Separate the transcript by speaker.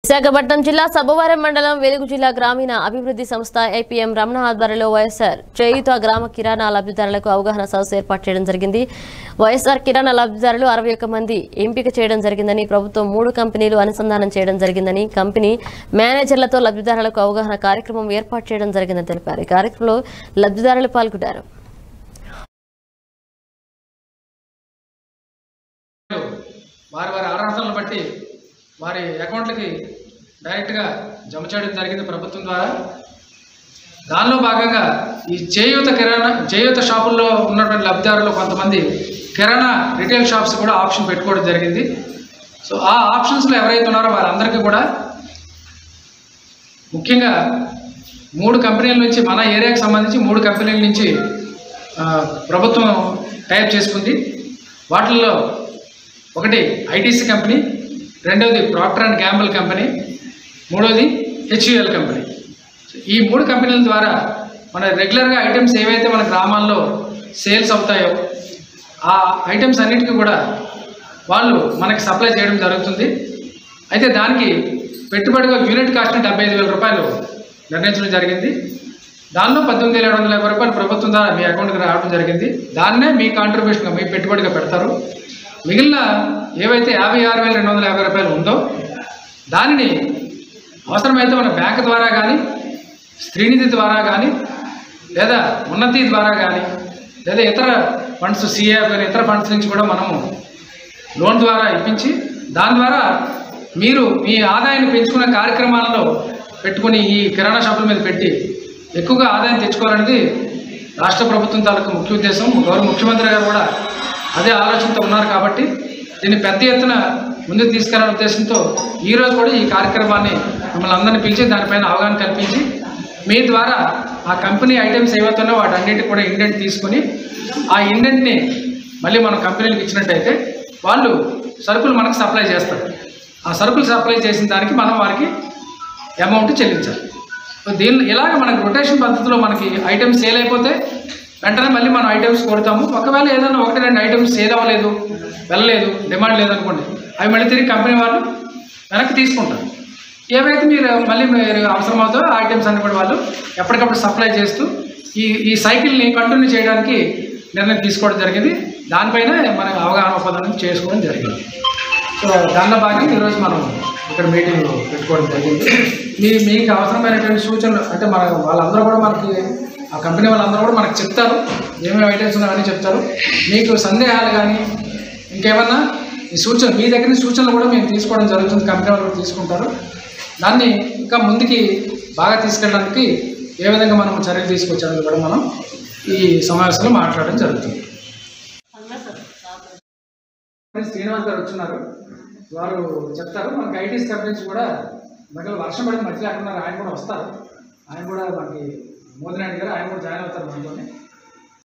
Speaker 1: విశాఖపట్నం జిల్లా సబ్బవరం మండలం వెలుగు జిల్లా గ్రామీణ అభివృద్ధి సంస్థ ఏపీఎం రమణ ఆధ్వర్యంలో వైఎస్ఆర్ చేయుత గ్రామ కిరాణా లబ్ధిదారులకు అవగాహన సదస్సు ఏర్పాటు చేయడం జరిగింది వైఎస్ఆర్ కిరాణా లబ్ధిదారులు అరవై ఒక్క మంది ఎంపిక చేయడం జరిగిందని ప్రభుత్వం మూడు కంపెనీలు అనుసంధానం చేయడం జరిగిందని కంపెనీ మేనేజర్లతో లబ్ధిదారులకు అవగాహన కార్యక్రమం ఏర్పాటు చేయడం జరిగిందని తెలిపారు ఈ కార్యక్రమంలో లబ్ధిదారులు పాల్గొన్నారు
Speaker 2: వారి వారి అర్హతలను బట్టి వారి అకౌంట్లకి డైరెక్ట్గా జమ చేయడం జరిగింది ప్రభుత్వం ద్వారా దానిలో భాగంగా ఈ చేయూత కిరాణా చేయూత షాపుల్లో ఉన్నటువంటి లబ్ధిదారులు కొంతమంది కిరాణా రిటైల్ షాప్స్ కూడా ఆప్షన్ పెట్టుకోవడం జరిగింది సో ఆ ఆప్షన్స్లో ఎవరైతే ఉన్నారో వారందరికీ కూడా ముఖ్యంగా మూడు కంపెనీల నుంచి మన ఏరియాకి సంబంధించి మూడు కంపెనీల నుంచి ఆ, ప్రభుత్వం టైప్ చేసుకుంది వాటిల్లో ఒకటి ఐటీసీ కంపెనీ రెండవది ప్రాక్టర్ అండ్ గ్యాంబుల్ కంపెనీ మూడవది హెచ్యుఎల్ కంపెనీ ఈ మూడు కంపెనీల ద్వారా మన రెగ్యులర్గా ఐటమ్స్ ఏవైతే మన గ్రామాల్లో సేల్స్ అవుతాయో ఆ ఐటమ్స్ అన్నిటికీ కూడా వాళ్ళు మనకి సప్లై చేయడం జరుగుతుంది అయితే దానికి పెట్టుబడిగా యూనిట్ కాస్ట్ డెబ్బై ఐదు వేల రూపాయలు నిర్ణయించడం జరిగింది దానిలో పద్దెనిమిది వేల ఏడు వందల యాభై రూపాయలు ప్రభుత్వం ద్వారా మీ అకౌంట్కి రావడం జరిగింది దాన్నే మీ కాంట్రిబ్యూషన్గా మీ పెట్టుబడిగా పెడతారు మిగిలిన ఏవైతే యాభై ఆరు వేల రెండు వందల యాభై రూపాయలు ఉందో దానిని అవసరమైతే మన బ్యాంక్ ద్వారా కానీ స్త్రీనిధి ద్వారా కానీ లేదా ఉన్నతి ద్వారా కానీ లేదా ఇతర ఫండ్స్ సిఏ కానీ ఇతర ఫండ్స్ నుంచి కూడా మనము లోన్ ద్వారా ఇప్పించి దాని ద్వారా మీరు మీ ఆదాయాన్ని పెంచుకునే కార్యక్రమాలలో పెట్టుకుని ఈ కిరాణా షాపుల మీద పెట్టి ఎక్కువగా ఆదాయం తెచ్చుకోవాలనేది రాష్ట్ర ప్రభుత్వం తాలూకు ముఖ్య ఉద్దేశం గౌరవ ముఖ్యమంత్రి గారు కూడా అదే ఆలోచనతో ఉన్నారు కాబట్టి దీన్ని పెద్ద ఎత్తున ముందుకు తీసుకెళ్లాలనే ఉద్దేశంతో ఈరోజు కూడా ఈ కార్యక్రమాన్ని మిమ్మల్ని అందరినీ పిలిచి దానిపైన అవగాహన కల్పించి మీ ద్వారా ఆ కంపెనీ ఐటమ్స్ ఏవైతున్నాయో వాటన్నిటికి కూడా ఇండెంట్ తీసుకుని ఆ ఇండెంట్ని మళ్ళీ మనం కంపెనీలకు ఇచ్చినట్టయితే వాళ్ళు సరుకులు మనకు సప్లై చేస్తారు ఆ సరుకులు సప్లై చేసిన దానికి మనం వారికి అమౌంట్ చెల్లించాలి సో దీనిలో ఇలాగ మనకి రొటేషన్ పద్ధతిలో మనకి ఐటమ్స్ సేల్ అయిపోతే వెంటనే మళ్ళీ మనం ఐటమ్స్ కొడతాము ఒకవేళ ఏదైనా ఒకటి రెండు ఐటమ్స్ సేల్ అవ్వలేదు వెళ్ళలేదు డిమాండ్ లేదనుకోండి అవి మళ్ళీ తిరిగి కంపెనీ వాళ్ళు వెనక్కి తీసుకుంటారు ఏవైతే మీరు మళ్ళీ మీరు అవసరం అవుతాయో ఆ ఐటమ్స్ అన్ని కూడా వాళ్ళు ఎప్పటికప్పుడు సప్లై చేస్తూ ఈ ఈ సైకిల్ని కంటిన్యూ చేయడానికి నిర్ణయం తీసుకోవడం జరిగింది దానిపైన మన అవగాహన ఒప్పందం చేసుకోవడం జరిగింది సో దానిలో భాగంగా ఈరోజు మనం ఇక్కడ మీటింగ్ పెట్టుకోవడం జరిగింది మీ మీకు అవసరమైనటువంటి సూచనలు అంటే మన వాళ్ళందరూ కూడా మనకి ఆ కంపెనీ వాళ్ళందరూ కూడా మనకు చెప్తారు ఏమేమి ఐటమ్స్ ఉన్నాయని చెప్తారు మీకు సందేహాలు కానీ ఇంకేమన్నా ఈ సూచన మీ దగ్గర నుంచి సూచనలు కూడా మేము తీసుకోవడం జరుగుతుంది కంపెనీ వాళ్ళు కూడా తీసుకుంటారు దాన్ని ఇంకా ముందుకి బాగా తీసుకెళ్ళడానికి ఏ విధంగా మనం చర్యలు తీసుకొచ్చారని కూడా మనం ఈ సమావేశంలో మాట్లాడడం జరుగుతుంది శ్రీనివాస్ గారు వచ్చున్నారు వారు చెప్తారు మనకి ఐటీస్ కంపెనీస్ కూడా మధ్యలో వర్షం పడితే మధ్య లేకుండా ఆయన కూడా వస్తారు ఆయన కూడా మనకి మోదినాయుడు గారు ఆయన కూడా జాయిన్ అవుతారు మనతోనే